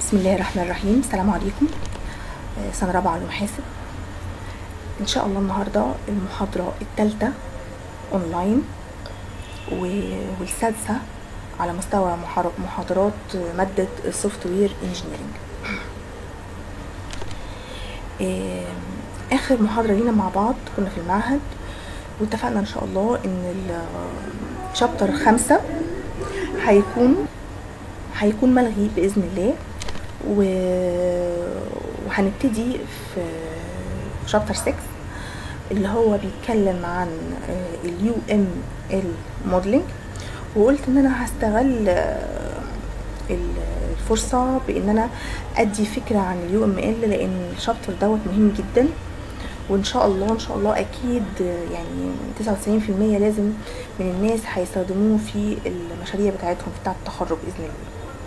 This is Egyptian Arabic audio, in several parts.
بسم الله الرحمن الرحيم السلام عليكم آه، سنة رابعة علوم حاسب إن شاء الله النهاردة المحاضرة الثالثة أونلاين و- والسادسة على مستوى محار- محاضرات مادة السوفت وير انجينيرنج آخر محاضرة لينا مع بعض كنا في المعهد واتفقنا إن شاء الله إن الشابتر خمسة هيكون هيكون ملغي بإذن الله و... وهنبتدي في شابتر 6 اللي هو بيتكلم عن اليو ام ال موديلنج وقلت ان انا هستغل آه، ال- الفرصة بان انا ادي فكرة عن اليو ام ال لان الشابتر دوت مهم جدا وان شاء الله ان شاء الله اكيد آه، يعني 99% لازم من الناس هيستخدموه في المشاريع بتاعتهم بتاعة التخرج باذن الله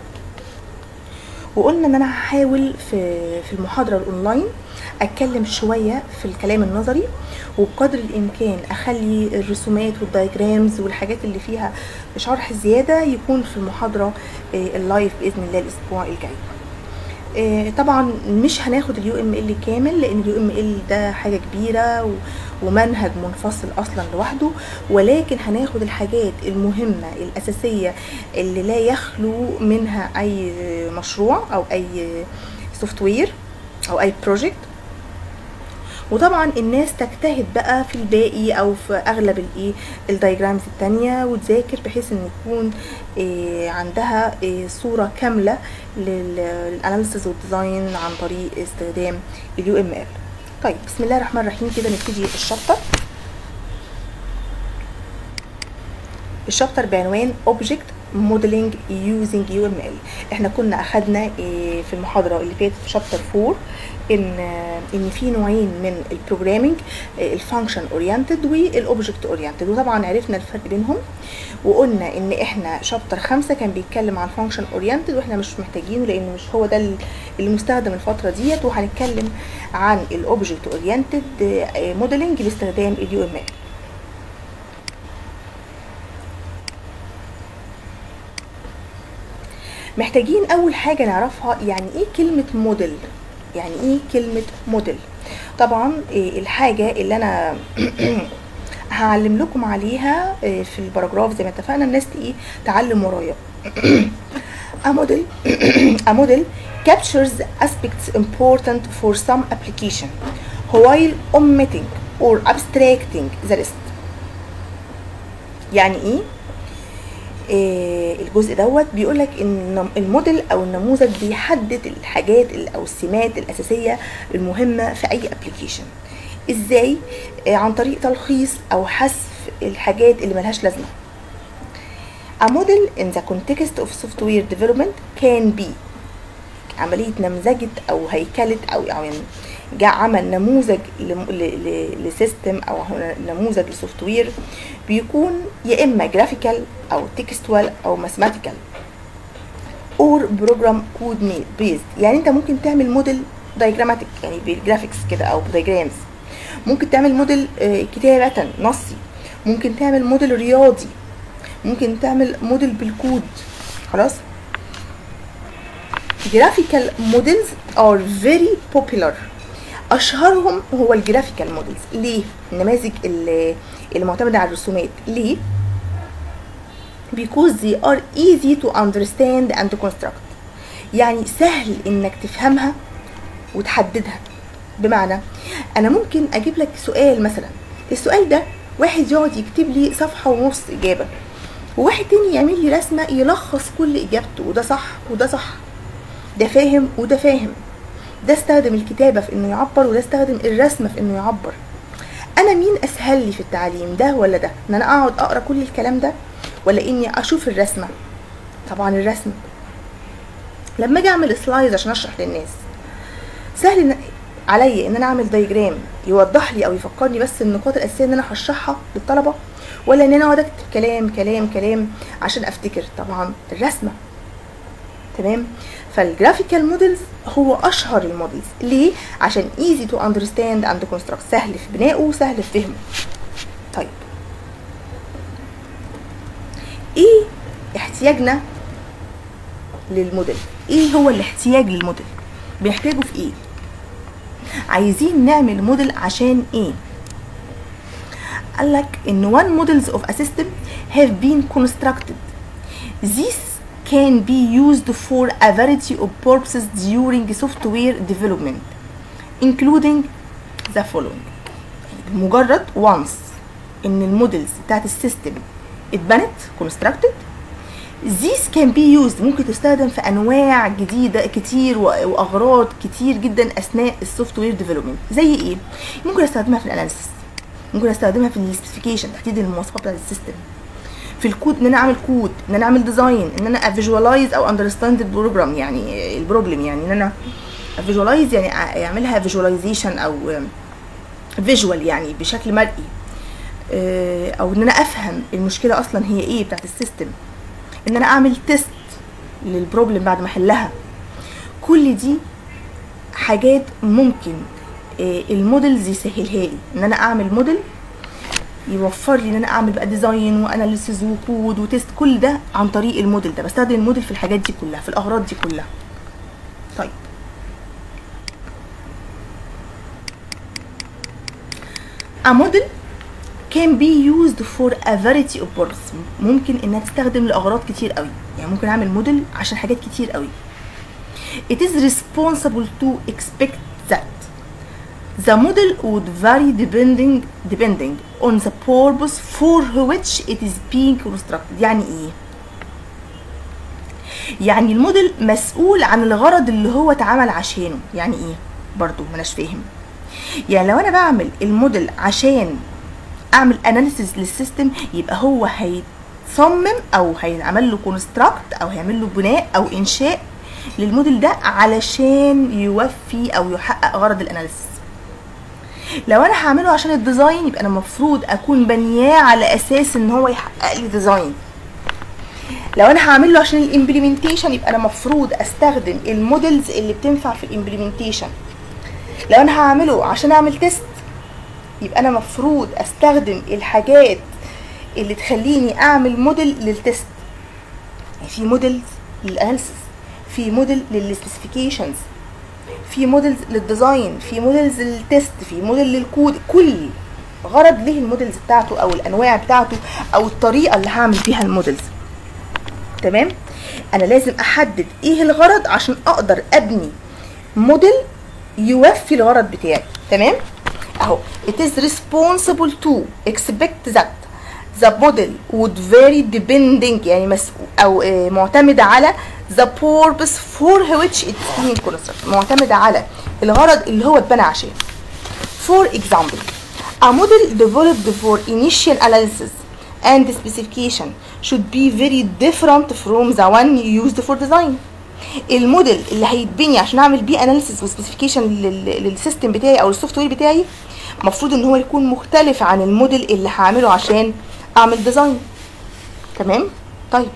وقلنا ان انا هحاول في في المحاضره الاونلاين اتكلم شويه في الكلام النظري وبقدر الامكان اخلي الرسومات والدايجرامز والحاجات اللي فيها شرح زياده يكون في المحاضره آه، اللايف باذن الله الاسبوع الجاي آه، طبعا مش هناخد اليو ام ال كامل لان اليو ام ال ده حاجه كبيره و- ومنهج منفصل اصلا لوحده ولكن هناخد الحاجات المهمه الاساسيه اللي لا يخلو منها اي مشروع او اي سوفت وير او اي بروجكت وطبعا الناس تجتهد بقى في الباقي او في اغلب الايه الدايجرامز التانية وتذاكر بحيث ان يكون إيه عندها إيه صورة كاملة للاناليسيز والديزاين عن طريق استخدام اليو ام ال طيب بسم الله الرحمن الرحيم كده نبتدي الشابتر الشابتر بعنوان Object Modeling Using UML احنا كنا اخدنا إيه، في المحاضرة اللي فاتت في شابتر 4 ان آه، ان في نوعين من البروجرامينج الفانكشن اورينتد والاوبجكت اورينتد وطبعا عرفنا الفرق بينهم وقلنا ان احنا شابتر خمسة كان بيتكلم عن فانكشن اورينتد واحنا مش محتاجينه لانه مش هو ده ال- اللي مستخدم الفترة ديت وهنتكلم عن الاوبجكت اورينتد موديلنج باستخدام اليو ام ال محتاجين اول حاجه نعرفها يعني ايه كلمه موديل يعني ايه كلمه موديل طبعا إيه الحاجه اللي انا هعلم لكم عليها إيه في الباراجراف زي ما اتفقنا الناس ايه تعلم ورايا A model a model captures aspects important for some application while omitting or abstracting the rest يعني ايه آه، الجزء دوت بيقول لك ان الموديل او النموذج بيحدد الحاجات ال- او السمات الاساسيه المهمه في اي ابلكيشن ازاي آه، عن طريق تلخيص او حذف الحاجات اللي ملهاش لازمه A model in the context of software development can be عملية نمذجة أو هيكلة أو أو يعني جاء عمل نموذج لم- ل- ل- لسيستم أو نموذج لسوفت وير بيكون يا إما جرافيكال أو تكستوال أو ماثماتيكال اور بروجرام كود بيزد يعني أنت ممكن تعمل موديل دايجراماتيك يعني بالجرافيكس كده أو دايجرامز ممكن تعمل موديل آه، كتابة نصي ممكن تعمل موديل رياضي ممكن تعمل موديل بالكود خلاص graphical models are very popular اشهرهم هو الجرافيكال موديلز ليه النماذج اللي اللي معتمده على الرسومات ليه because they are easy to understand and construct يعني سهل انك تفهمها وتحددها بمعنى انا ممكن اجيب لك سؤال مثلا السؤال ده واحد يقعد يكتب لي صفحه ونص اجابه وواحد تاني يعمل لي رسمه يلخص كل اجابته وده صح وده صح ده فاهم وده فاهم ده استخدم الكتابة في انه يعبر وده استخدم الرسمة في انه يعبر انا مين اسهل لي في التعليم ده ولا ده ان انا اقعد اقرا كل الكلام ده ولا اني اشوف الرسمة طبعا الرسمة لما اجي اعمل سلايد عشان اشرح للناس سهل إن عليا ان انا اعمل دايجرام يوضح لي او يفكرني بس النقاط الاساسيه اللي انا هشرحها للطلبه ولا ان انا اقعد اكتب كلام كلام كلام عشان افتكر طبعا الرسمه تمام فالجرافيكال موديلز هو اشهر الموديلز ليه عشان ايزي تو اندرستاند اند كونستراكت سهل في بنائه وسهل في فهمه طيب ايه احتياجنا للموديل ايه هو الاحتياج للموديل بيحتاجوا في ايه عايزين نعمل موديل عشان ايه قال لك ان one models of a system have been constructed this can be used for a variety of purposes during software development including the following مجرد once ان المودلز بتاعت السيستم اتبنت constructed This can be used ممكن تستخدم في انواع جديده كتير و- واغراض كتير جدا اثناء السوفت وير ديفلوبمنت زي ايه ممكن استخدمها في الاناليسيس ممكن استخدمها في السبيسيفيكيشن تحديد المواصفات بتاعت السيستم في الكود ان انا اعمل كود ان انا اعمل ديزاين ان انا افيجوالايز او اندرستاند البروجرام يعني البروبلم يعني ان انا افيجوالايز يعني أ- اعملها فيجواليزيشن او فيجوال يعني بشكل مرئي آه، او ان انا افهم المشكله اصلا هي ايه بتاعت السيستم ان انا اعمل تيست للبروبلم بعد ما احلها كل دي حاجات ممكن آه، المودلز يسهلها لي ان انا اعمل موديل يوفر لي ان انا اعمل بقى ديزاين واناليسيز وكود وتيست كل ده عن طريق الموديل ده بستخدم الموديل في الحاجات دي كلها في الاغراض دي كلها طيب A model can be used for a variety of purposes ممكن انها تستخدم لاغراض كتير قوي يعني ممكن اعمل موديل عشان حاجات كتير قوي it is responsible to expect that the model would vary depending depending on the purpose for which it is being constructed يعني ايه يعني الموديل مسؤول عن الغرض اللي هو اتعمل عشانه يعني ايه برضو مناش فاهم يعني لو انا بعمل الموديل عشان اعمل اناليسيز للسيستم يبقى هو هيتصمم او هيعمل له كونستراكت او هيعمل له بناء او انشاء للموديل ده علشان يوفي او يحقق غرض الاناليسيز لو انا هعمله عشان الديزاين يبقى انا المفروض اكون بنياه على اساس ان هو يحقق لي ديزاين لو انا هعمل له عشان الامبلمنتيشن يبقى انا المفروض استخدم المودلز اللي بتنفع في الامبلمنتيشن لو انا هعمله عشان اعمل تيست يبقى انا مفروض استخدم الحاجات اللي تخليني اعمل موديل للتست يعني في موديلز للاناليسيس في موديل للسبيسيفيكيشنز في موديلز للديزاين في موديلز للتست في موديل للكود كل غرض ليه الموديلز بتاعته او الانواع بتاعته او الطريقه اللي هعمل فيها الموديلز تمام انا لازم احدد ايه الغرض عشان اقدر ابني موديل يوفي الغرض بتاعي تمام اهو it is responsible to expect that the model would vary depending يعني مسؤول او آه، معتمدة على the purpose for which it's being constructed معتمدة على الغرض اللي هو اتبنى عشانه for example a model developed for initial analysis and specification should be very different from the one used for design الموديل اللي هيتبني عشان اعمل بيه اناليسيس وسبيسيفيكيشن للسيستم بتاعي او السوفت وير بتاعي المفروض ان هو يكون مختلف عن الموديل اللي هعمله عشان اعمل ديزاين تمام طيب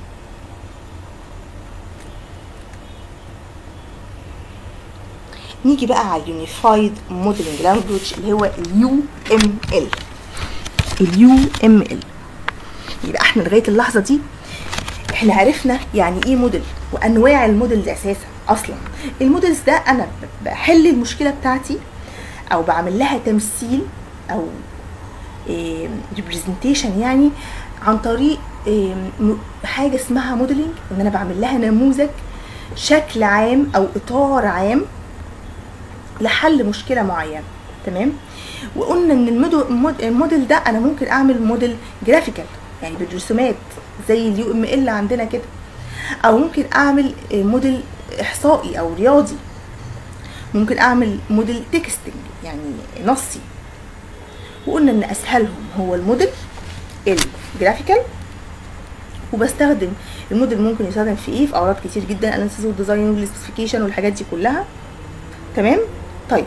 نيجي بقى على اليونيفايد موديلنج لانجوج اللي هو اليو ام ال اليو ام ال يبقى احنا لغايه اللحظه دي احنا عرفنا يعني ايه موديل وانواع الموديلز اساسا اصلا الموديلز ده انا بحل المشكله بتاعتي او بعمل لها تمثيل او ريبريزنتيشن يعني عن طريق إيه، م- حاجه اسمها موديلنج ان انا بعمل لها نموذج شكل عام او اطار عام لحل مشكله معينه تمام وقلنا ان المودو- المود- الموديل ده انا ممكن اعمل موديل جرافيكال يعني بالرسومات زي اليو ام ال عندنا كده او ممكن اعمل آه، موديل احصائي او رياضي ممكن اعمل موديل تكستنج يعني نصي وقلنا ان اسهلهم هو الموديل الجرافيكال وبستخدم الموديل ممكن يستخدم في ايه في اغراض كتير جدا اناليسيس والديزاين والسبيسيفيكيشن والحاجات دي كلها تمام طيب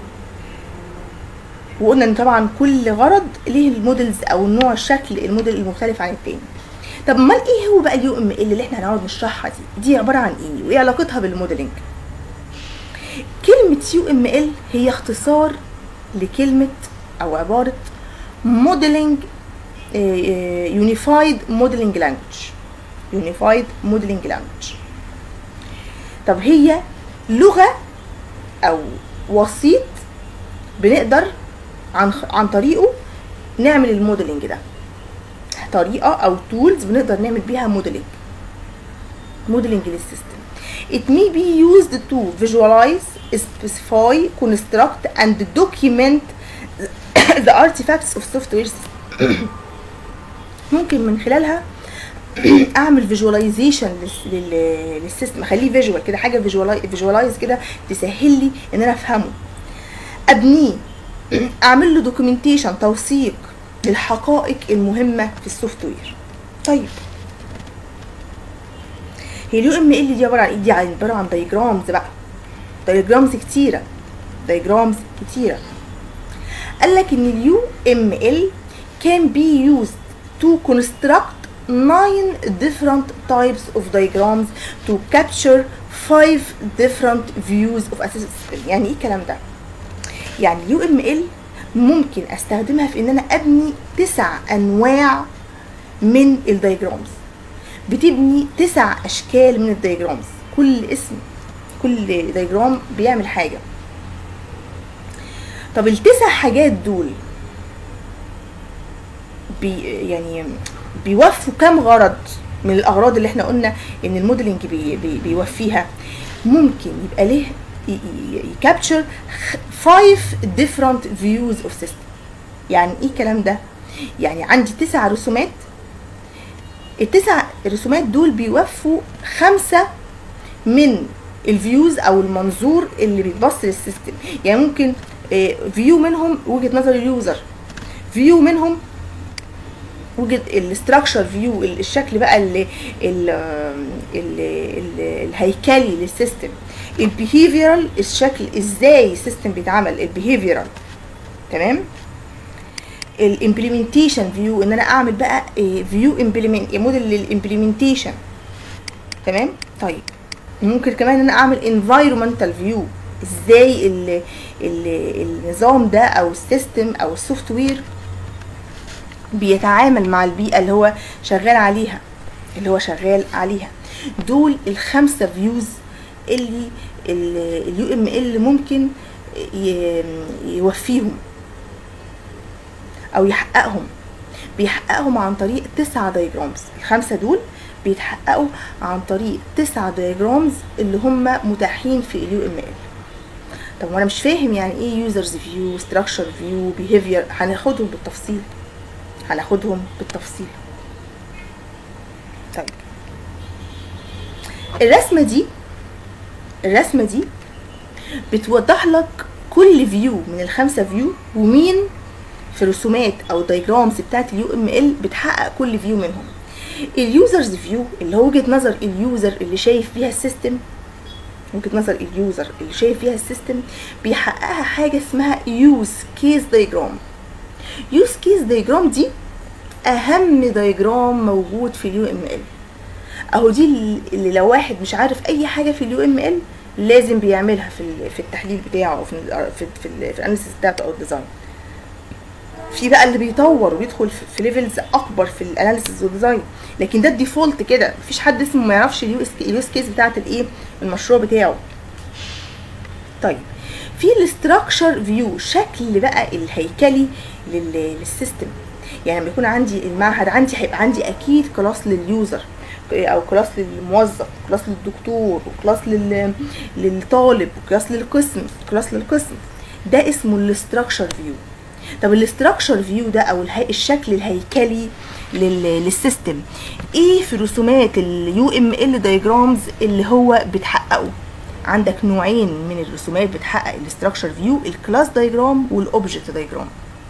وقلنا ان طبعا كل غرض ليه المودلز او النوع الشكل الموديل المختلف عن التاني طب امال ايه هو بقى اليو ام ال اللي احنا هنقعد نشرحها دي دي عباره عن ايه وايه علاقتها بالموديلنج كلمه يو ام ال هي اختصار لكلمه او عباره موديلنج يونيفايد موديلنج لانجوج يونيفايد موديلنج لانجوج طب هي لغه او وسيط بنقدر عن عن طريقه نعمل الموديلنج ده طريقه او تولز بنقدر نعمل بيها موديلنج موديلنج للسيستم it may be used to visualize specify construct and document the artifacts of software system ممكن من خلالها اعمل فيجواليزيشن للسيستم اخليه فيجوال كده حاجه فيجوالايز كده تسهل لي ان انا افهمه ابنيه اعمل له دوكيومنتيشن توثيق للحقائق المهمه في السوفت وير طيب هي اليو ام ال دي عباره عن ايه دي عباره عن دايجرامز بقى دايجرامز كتيره دايجرامز كتيره قال لك ان اليو ام ال can be used to construct nine different types of diagrams to capture five different views of a system يعني ايه الكلام ده يعني اليو ام ال ممكن استخدمها في ان انا ابني تسع انواع من الدايجرامز بتبني تسع اشكال من الدايجرامز كل اسم كل دايجرام بيعمل حاجه طب التسع حاجات دول بي يعني بيوفوا كام غرض من الاغراض اللي احنا قلنا ان الموديلنج بي بي بيوفيها ممكن يبقى له يكابتشر 5 different views of system يعني ايه الكلام ده يعني عندي تسع رسومات التسع رسومات دول بيوفوا خمسة من الفيوز او المنظور اللي بيتبص للسيستم يعني ممكن فيو منهم وجهه نظر اليوزر فيو منهم وجد الاستراكشر فيو الشكل بقى اللي ال ال ال الهيكلي للسيستم البيهيفيرال الشكل ازاي السيستم بيتعمل البيهيفيرال تمام الامبلمنتيشن فيو ان انا اعمل بقى فيو امبلمنت موديل للامبلمنتيشن تمام طيب ممكن كمان ان انا اعمل انفايرمنتال فيو ازاي ال ال النظام ده او السيستم او السوفت وير بيتعامل مع البيئة اللي هو شغال عليها اللي هو شغال عليها دول الخمسة فيوز اللي اليو ام ال ممكن يوفيهم او يحققهم بيحققهم عن طريق تسعة دايجرامز الخمسة دول بيتحققوا عن طريق تسعة دايجرامز اللي هم متاحين في اليو ام ال طب وانا مش فاهم يعني ايه يوزرز فيو ستراكشر فيو بيهيفير هناخدهم بالتفصيل هناخدهم بالتفصيل طيب الرسمة دي الرسمة دي بتوضح لك كل فيو من الخمسة فيو ومين في رسومات او دايجرامز بتاعت اليو ام ال بتحقق كل فيو منهم اليوزرز فيو اللي هو وجهه نظر اليوزر اللي شايف فيها السيستم وجهه نظر اليوزر اللي شايف فيها السيستم بيحققها حاجه اسمها يوز كيس دايجرام يوز كيس دايجرام دي اهم دايجرام موجود في اليو ام ال اهو دي اللي لو واحد مش عارف اي حاجه في اليو ام ال لازم بيعملها في في التحليل بتاعه او في في في, في الاناليسيس بتاعته او الديزاين في بقى اللي بيطور ويدخل في ليفلز اكبر في الاناليسيس والديزاين لكن ده الديفولت كده مفيش حد اسمه ما يعرفش اليوز كيس بتاعت الايه المشروع بتاعه طيب في الاستراكشر فيو شكل بقى الهيكلي للسيستم يعني لما يكون عندي المعهد عندي هيبقى عندي اكيد كلاس لليوزر او كلاس للموظف كلاس للدكتور وكلاس لل... للطالب وكلاس للقسم كلاس للقسم ده اسمه الاستراكشر فيو طب الاستراكشر فيو ده او الهي... الشكل الهيكلي لل... للسيستم ايه في رسومات اليو ام ال دايجرامز اللي هو بتحققه عندك نوعين من الرسومات بتحقق الاستراكشر فيو الكلاس دايجرام والاوبجكت دايجرام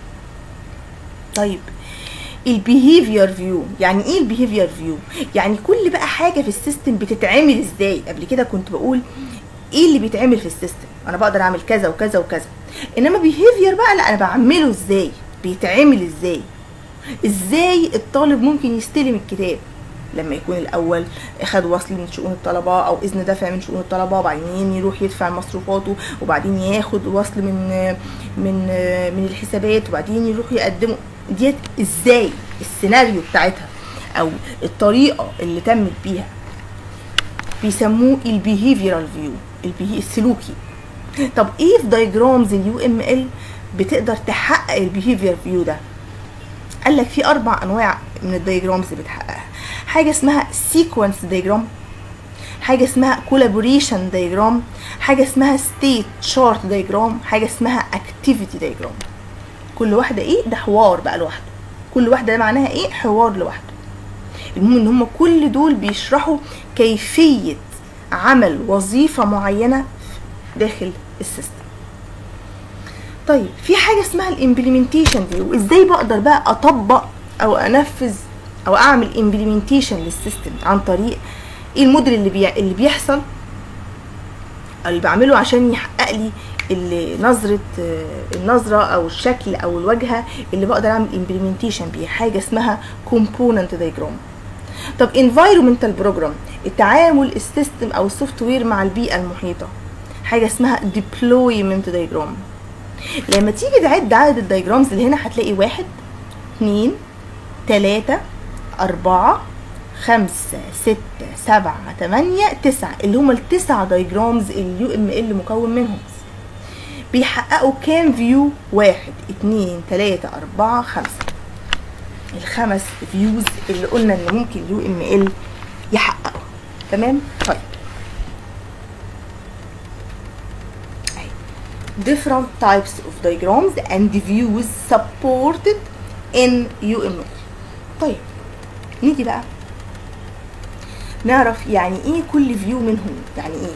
طيب البيهيفير فيو يعني ايه البيهيفير فيو يعني كل بقى حاجه في السيستم بتتعمل ازاي قبل كده كنت بقول ايه اللي بيتعمل في السيستم انا بقدر اعمل كذا وكذا وكذا انما بيهيفير بقى لا انا بعمله ازاي بيتعمل ازاي ازاي الطالب ممكن يستلم الكتاب لما يكون الاول خد وصل من شؤون الطلبه او اذن دفع من شؤون الطلبه وبعدين يروح يدفع مصروفاته وبعدين ياخد وصل من من من الحسابات وبعدين يروح يقدمه ديت ازاي السيناريو بتاعتها او الطريقه اللي تمت بيها بيسموه البيهيفيرال فيو السلوكي طب ايه في دايجرامز اليو ام ال بتقدر تحقق البيهيفير فيو ده قال لك في اربع انواع من الدايجرامز اللي بتحققها حاجه اسمها سيكونس دايجرام حاجه اسمها كولابوريشن دايجرام حاجه اسمها ستيت شارت دايجرام حاجه اسمها اكتيفيتي دايجرام كل واحده ايه ده حوار بقى لوحده كل واحده ده معناها ايه حوار لوحده المهم ان هم كل دول بيشرحوا كيفيه عمل وظيفه معينه داخل السيستم طيب في حاجه اسمها الامبلمنتيشن دي وازاي بقدر بقى اطبق او انفذ او اعمل امبلمنتيشن للسيستم عن طريق ايه الموديل اللي بي... اللي بيحصل اللي بعمله عشان يحقق لي نظرة النظرة أو الشكل أو الواجهة اللي بقدر أعمل implementation بيها حاجة اسمها component diagram طب environmental program التعامل السيستم أو السوفت وير مع البيئة المحيطة حاجة اسمها deployment diagram لما تيجي تعد عدد الدايجرامز اللي هنا هتلاقي واحد اتنين تلاتة أربعة خمسة ستة سبعة تمانية تسعة اللي هما التسع دايجرامز اليو ام ال مكون منهم بيحققوا كام فيو واحد اتنين تلاتة أربعة خمسة الخمس فيوز اللي قلنا ان ممكن اليو ام ال يحققوا تمام طيب different types of diagrams and views supported in UML طيب نيجي بقى نعرف يعني ايه كل فيو منهم يعني ايه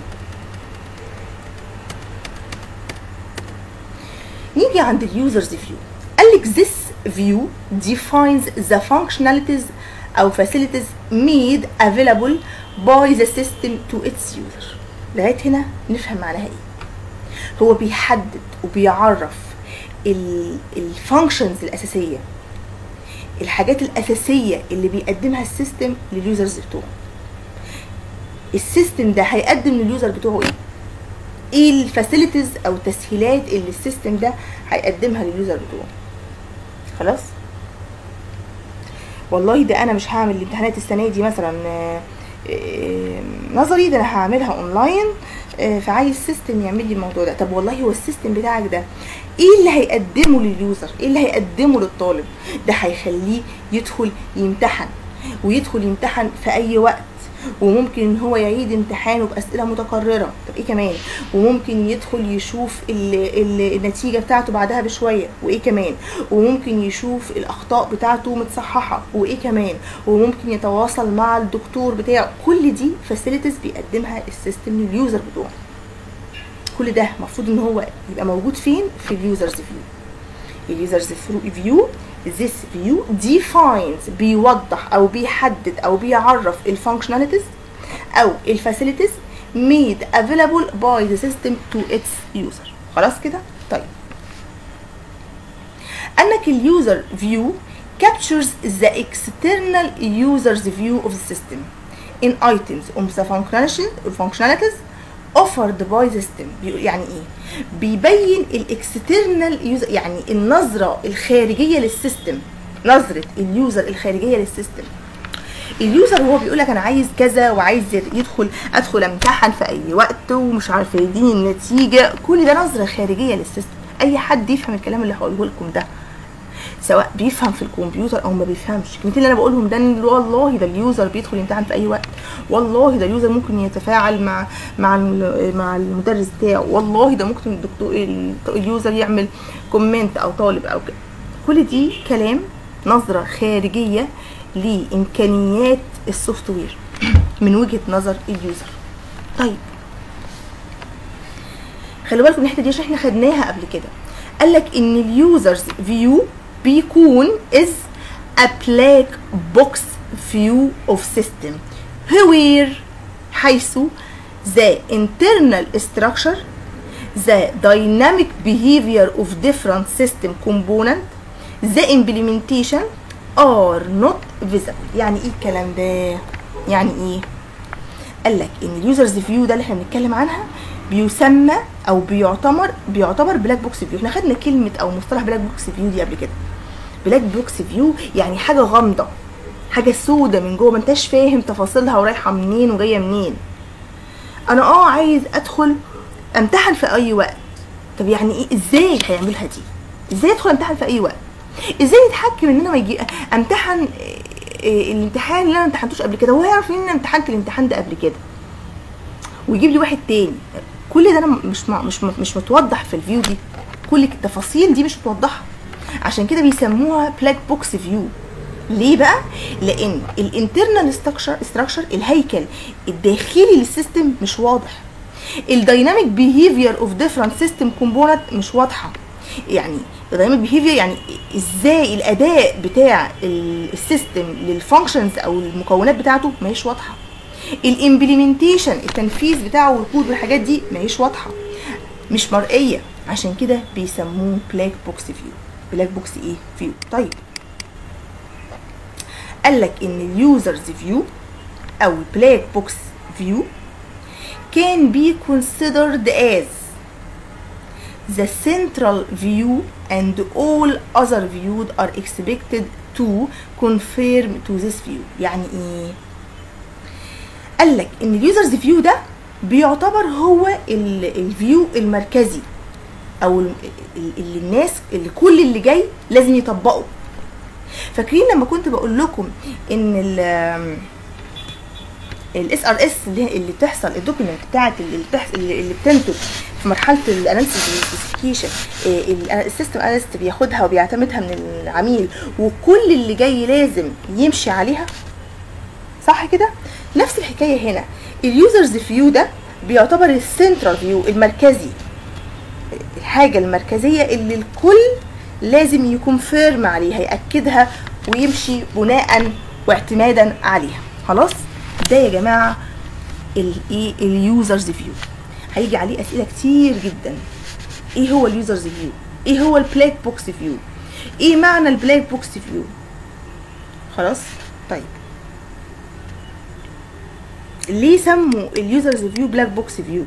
نيجي عند اليوزرز فيو قال لك this view defines the functionalities او facilities made available by the system to its user لغايه هنا نفهم معناها ايه هو بيحدد وبيعرف الفانكشنز الاساسيه الحاجات الاساسيه اللي بيقدمها السيستم لليوزرز بتوعه السيستم ده هيقدم لليوزر بتوعه ايه ايه الفاسيلتيز او التسهيلات اللي السيستم ده هيقدمها لليوزر بتوعه خلاص والله ده انا مش هعمل الامتحانات السنه دي مثلا نظري ده انا هعملها اونلاين فعايز سيستم يعمل لي الموضوع ده طب والله هو السيستم بتاعك ده ايه اللي هيقدمه لليوزر ايه اللي هيقدمه للطالب ده هيخليه يدخل يمتحن ويدخل يمتحن في اي وقت وممكن ان هو يعيد امتحانه باسئله متكرره طب ايه كمان وممكن يدخل يشوف ال ال النتيجه بتاعته بعدها بشويه وايه كمان وممكن يشوف الاخطاء بتاعته متصححه وايه كمان وممكن يتواصل مع الدكتور بتاعه كل دي فاسيلتيز بيقدمها السيستم لليوزر بتوعه كل ده المفروض ان هو يبقى موجود فين في اليوزرز فيو اليوزرز فيو this view defines بيوضح او بيحدد او بيعرف الفانكشناليتيز او الفاسيلتيز made available by the system to its user خلاص كده طيب انك اليوزر فيو captures the external user's view of the system in items of the functionalities offered by the system يعني ايه بيبين الاكسترنال يوزر يعني النظره الخارجيه للسيستم نظره اليوزر الخارجيه للسيستم اليوزر هو بيقول لك انا عايز كذا وعايز يدخل ادخل امتحن في اي وقت ومش عارفه يديني النتيجه كل ده نظره خارجيه للسيستم اي حد يفهم الكلام اللي هقوله لكم ده سواء بيفهم في الكمبيوتر او ما بيفهمش الكلمتين اللي انا بقولهم ده والله ده اليوزر بيدخل يمتحن في اي وقت والله ده اليوزر ممكن يتفاعل مع مع مع المدرس بتاعه والله ده ممكن الدكتور اليوزر يعمل كومنت او طالب او كده كل دي كلام نظره خارجيه لامكانيات السوفت وير من وجهه نظر اليوزر طيب خلي بالكم الحته دي عشان احنا خدناها قبل كده قال لك ان اليوزرز فيو بيكون is a black box view of system where حيث the internal structure the dynamic behavior of different system component the implementation are not visible يعني ايه الكلام ده يعني ايه قال لك ان اليوزرز فيو ده اللي احنا بنتكلم عنها بيسمى او بيعتبر بيعتبر بلاك بوكس فيو احنا خدنا كلمه او مصطلح بلاك بوكس فيو دي قبل كده بلاك بوكس فيو يعني حاجه غامضه حاجه سودة من جوه ما انتش فاهم تفاصيلها ورايحه منين وجايه منين انا اه عايز ادخل امتحن في اي وقت طب يعني ايه ازاي هيعملها دي ازاي ادخل امتحن في اي وقت ازاي يتحكم ان انا ما يجي امتحن إيه الامتحان اللي انا ما امتحنتوش قبل كده وهو يعرف ان انا امتحنت الامتحان ده قبل كده ويجيب لي واحد تاني كل ده انا مش مع مش مش متوضح في الفيو دي كل التفاصيل دي مش متوضحه عشان كده بيسموها بلاك بوكس فيو ليه بقى لان الانترنال ستراكشر الهيكل الداخلي للسيستم مش واضح الدايناميك بيهيفير اوف ديفرنت سيستم كومبوننت مش واضحه يعني الدايناميك بيهيفير يعني ازاي الاداء بتاع السيستم للفانكشنز او المكونات بتاعته ماهيش واضحه الامبلمنتيشن التنفيذ بتاعه والكود والحاجات دي ماهيش واضحه مش مرئيه عشان كده بيسموه بلاك بوكس فيو بلاك بوكس ايه فيو طيب قال لك ان اليوزرز فيو او بلاك بوكس فيو can be considered as the central view and all other views are expected to conform to this view يعني ايه قال لك ان اليوزرز فيو ده بيعتبر هو الفيو المركزي او اللي الناس اللي كل اللي جاي لازم يطبقه فاكرين لما كنت بقول لكم ان ال الاس ار اس اللي بتحصل الدوكيمنت بتاعت اللي بتحصل اللي بتنتج في مرحله الاناليسيس والسبيسيفيكيشن السيستم اناليست بياخدها وبيعتمدها من العميل وكل اللي جاي لازم يمشي عليها صح كده نفس الحكايه هنا اليوزرز فيو ده بيعتبر السنترال فيو المركزي الحاجه المركزيه اللي الكل لازم يكون فيرم عليها ياكدها ويمشي بناء واعتمادا عليها خلاص ده يا جماعه الايه اليوزرز فيو هيجي عليه اسئله كتير جدا ايه هو اليوزرز فيو ايه هو البلاك بوكس فيو ايه معنى البلاك بوكس فيو خلاص طيب ليه سموا اليوزرز فيو بلاك بوكس فيو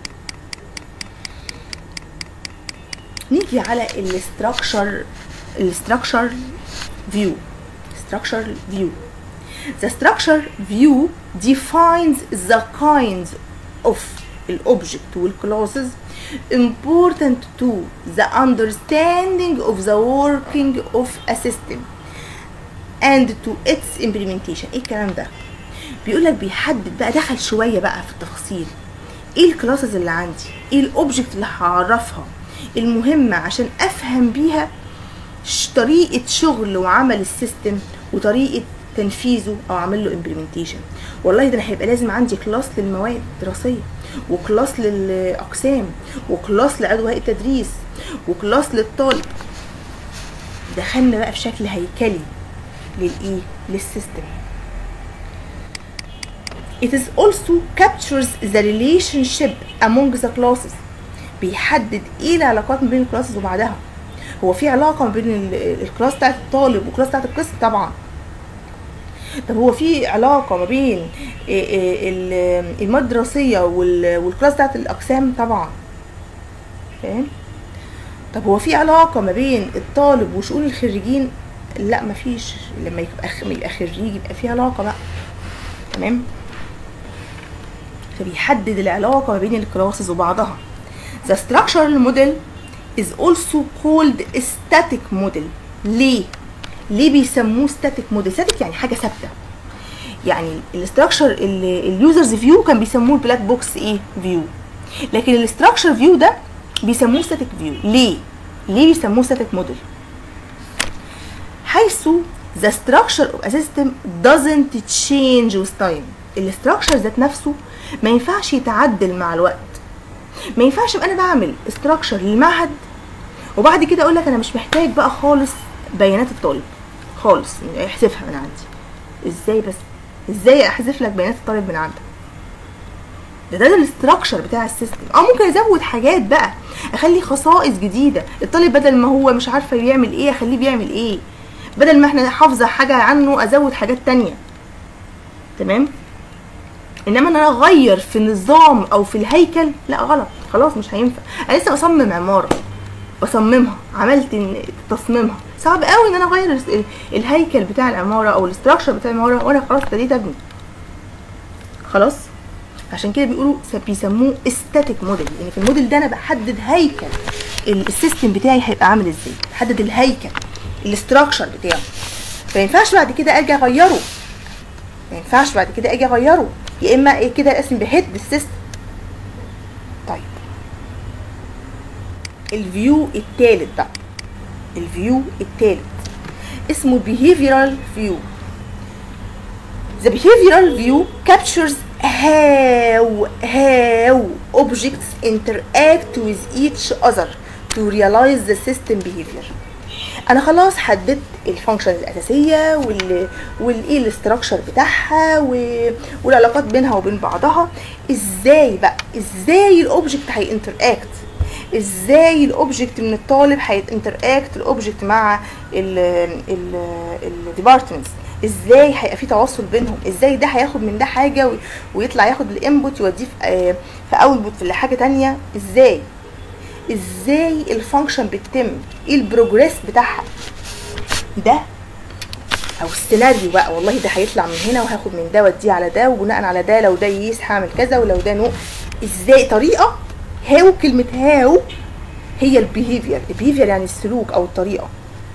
نيجي على الاستراكشر الاستراكشر فيو structure view the structure view defines the kinds of الobject والclasses important to the understanding of the working of a system and to its implementation ايه الكلام ده بيقول لك بيحدد بقى دخل شويه بقى في التفاصيل ايه الكلاسز اللي عندي ايه الاوبجكت اللي هعرفها المهمه عشان افهم بيها طريقه شغل وعمل السيستم وطريقه تنفيذه او اعمل له امبلمنتيشن والله ده انا هيبقى لازم عندي كلاس للمواد الدراسيه وكلاس للاقسام وكلاس لعضو هيئه التدريس وكلاس للطالب دخلنا بقى في شكل هيكلي للايه للسيستم It is also captures the relationship among the classes بيحدد ايه العلاقات ما بين الكلاسز وبعدها هو في علاقه ما بين الكلاس بتاعت الطالب والكلاس بتاعت القسم طبعا طب هو في علاقه ما بين المواد الدراسيه والكلاس بتاعت الاقسام طبعا فاهم طب هو في علاقه ما بين الطالب وشؤون الخريجين لا مفيش لما يبقى يبقى خريج يبقى في علاقه بقى تمام فبيحدد العلاقه ما بين الكلاسز وبعضها the structural model is also called static model ليه ليه بيسموه static model static يعني حاجه ثابته يعني الاستراكشر اليوزرز فيو كان بيسموه البلاك بوكس ايه فيو لكن الاستراكشر فيو ده بيسموه static فيو ليه ليه بيسموه static model حيث the structure of a system doesn't change with time الاستراكشر ذات نفسه ما ينفعش يتعدل مع الوقت ما ينفعش ابقى انا بعمل استراكشر للمعهد وبعد كده اقول لك انا مش محتاج بقى خالص بيانات الطالب خالص احذفها من عندي ازاي بس ازاي احذف لك بيانات الطالب من عندك ده ده الاستراكشر بتاع السيستم اه ممكن ازود حاجات بقى اخلي خصائص جديده الطالب بدل ما هو مش عارفه بيعمل ايه اخليه بيعمل ايه بدل ما احنا حافظه حاجه عنه ازود حاجات تانية تمام انما ان انا اغير في النظام او في الهيكل لا غلط خلاص مش هينفع انا لسه بصمم عماره بصممها عملت تصميمها صعب قوي ان انا اغير الهيكل بتاع العماره او الاستراكشر بتاع العماره وانا خلاص ابتديت ابني خلاص عشان كده بيقولوا س- بيسموه استاتيك موديل يعني في الموديل ده انا بحدد هيكل ال- السيستم بتاعي هيبقى عامل ازاي بحدد الهيكل الاستراكشر بتاعه فما ينفعش بعد كده اجي اغيره ما ينفعش بعد كده اجي اغيره يا اما ايه كده اسم بهيد السيستم طيب الفيو التالت بقى الفيو التالت اسمه behavioral view The behavioral view captures how how objects interact with each other to realize the system behavior. انا خلاص حددت الفانكشن الاساسيه وال والايه الاستراكشر بتاعها و... والعلاقات بينها وبين بعضها ازاي بقى ازاي الاوبجكت هينتراكت ازاي الاوبجكت من الطالب هينتراكت الاوبجكت مع الديبارتمنتس ازاي هيبقى في تواصل بينهم ازاي ده هياخد من ده حاجه و- ويطلع ياخد الانبوت يوديه في آه، في اوتبوت في حاجه تانية ازاي ازاي الفانكشن بتتم ايه البروجريس بتاعها ده او السيناريو بقى والله ده هيطلع من هنا وهاخد من ده واديه على ده وبناء على ده لو ده يس هعمل كذا ولو ده نو ازاي طريقه هاو كلمه هاو هي البيهيفير البيهيفير يعني السلوك او الطريقه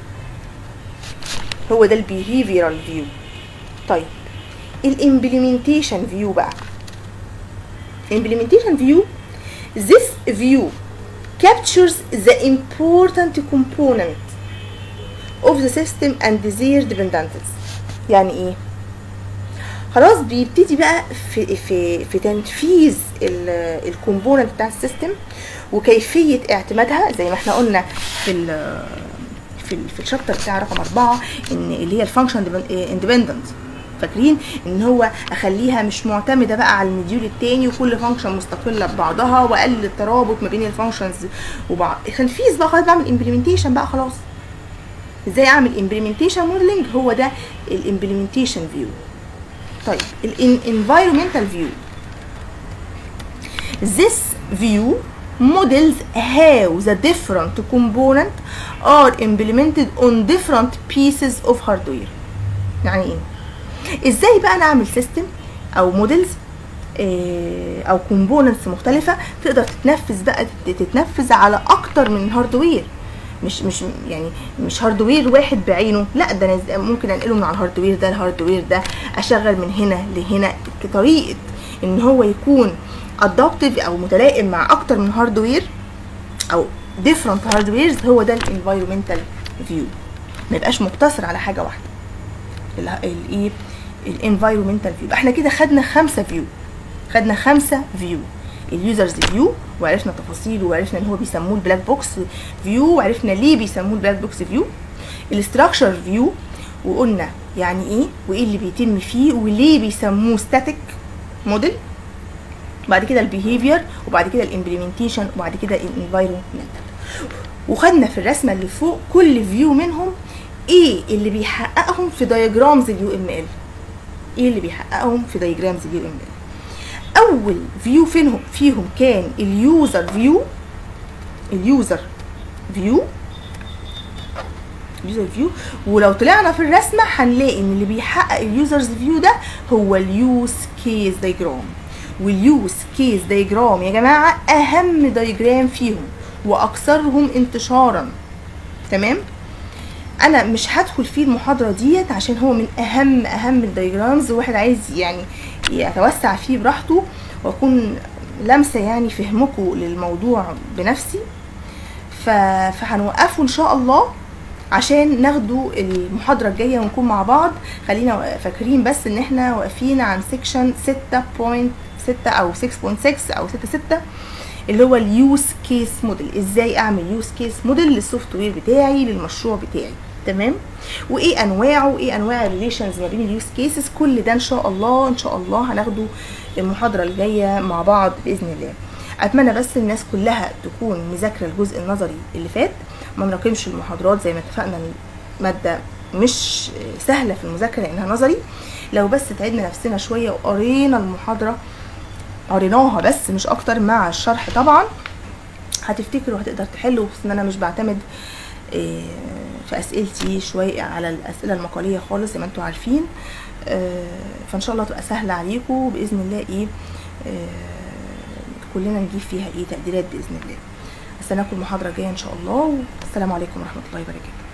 هو ده البيهيفيرال فيو طيب الامبلمنتيشن فيو بقى implementation view this view captures the important component of the system and their dependencies يعني ايه خلاص بيبتدي بقى في في في تنفيذ الكومبوننت بتاع السيستم وكيفيه اعتمادها زي ما احنا قلنا في ال في ال في الشابتر بتاع رقم أربعة ان اللي هي الفانكشن اندبندنت فاكرين ان هو اخليها مش معتمده بقى على المديول التاني وكل فانكشن مستقله ببعضها واقلل الترابط ما بين الفانكشنز وبعض تنفيذ بقى خلاص بعمل امبلمنتيشن بقى خلاص ازاي اعمل امبلمنتيشن موديلنج هو ده الامبلمنتيشن فيو طيب الانفايرمنتال فيو this view models how the different components are implemented on different pieces of hardware يعني ايه ازاي بقى انا اعمل سيستم او موديلز او كومبوننتس مختلفه تقدر تتنفذ بقى تتنفذ على اكتر من هاردوير مش مش يعني مش هاردوير واحد بعينه لا ده انا ممكن انقله من على الهاردوير ده الهاردوير ده اشغل من هنا لهنا كطريقه ان هو يكون ادابتيف او متلائم مع اكتر من هاردوير او different هاردويرز هو ده الانفايرمنتال فيو ما يبقاش مقتصر على حاجه واحده الايه الانفايرمنتال فيو احنا كده خدنا خمسه فيو خدنا خمسه فيو اليوزرز فيو وعرفنا تفاصيله وعرفنا ان هو بيسموه البلاك بوكس فيو وعرفنا ليه بيسموه البلاك بوكس فيو الاستراكشر فيو وقلنا يعني ايه وايه اللي بيتم فيه وليه بيسموه ستاتيك موديل بعد كده البيهيفير وبعد كده الامبلمنتيشن وبعد كده الانفايرمنتال وخدنا في الرسمه اللي فوق كل فيو منهم ايه اللي بيحققهم في دايجرامز اليو ام ال ايه اللي بيحققهم في دايجرامز اليو ام ال اول فيو فيهم فيهم كان اليوزر فيو اليوزر فيو اليوزر فيو ولو طلعنا في الرسمه هنلاقي ان اللي بيحقق اليوزرز فيو ده هو اليوز كيس دايجرام واليوز كيس دايجرام يا جماعه اهم دايجرام فيهم واكثرهم انتشارا تمام انا مش هدخل فيه المحاضره ديت عشان هو من اهم اهم الدايجرامز واحد عايز يعني يتوسع فيه براحته واكون لامسه يعني فهمكم للموضوع بنفسي فهنوقفه ان شاء الله عشان ناخده المحاضرة الجاية ونكون مع بعض خلينا فاكرين بس ان احنا واقفين عن سيكشن 6.6 او 6.6 او 6.6 اللي هو اليوز كيس موديل ازاي اعمل يوز كيس موديل للسوفت وير بتاعي للمشروع بتاعي تمام وايه انواعه وايه انواع الريليشنز ما بين اليوز كيسز كل ده ان شاء الله ان شاء الله هناخده المحاضره الجايه مع بعض باذن الله اتمنى بس الناس كلها تكون مذاكره الجزء النظري اللي فات ما نراكمش المحاضرات زي ما اتفقنا الماده مش سهله في المذاكره لانها نظري لو بس تعبنا نفسنا شويه وقرينا المحاضره قريناها بس مش اكتر مع الشرح طبعا هتفتكر وهتقدر تحل وخصوصا ان انا مش بعتمد في اسئلتي شويه على الاسئله المقاليه خالص زي ما انتم عارفين فان شاء الله تبقى سهله عليكم باذن الله ايه آه، كلنا نجيب فيها ايه تقديرات باذن الله استناكم المحاضره الجايه ان شاء الله والسلام عليكم ورحمه الله وبركاته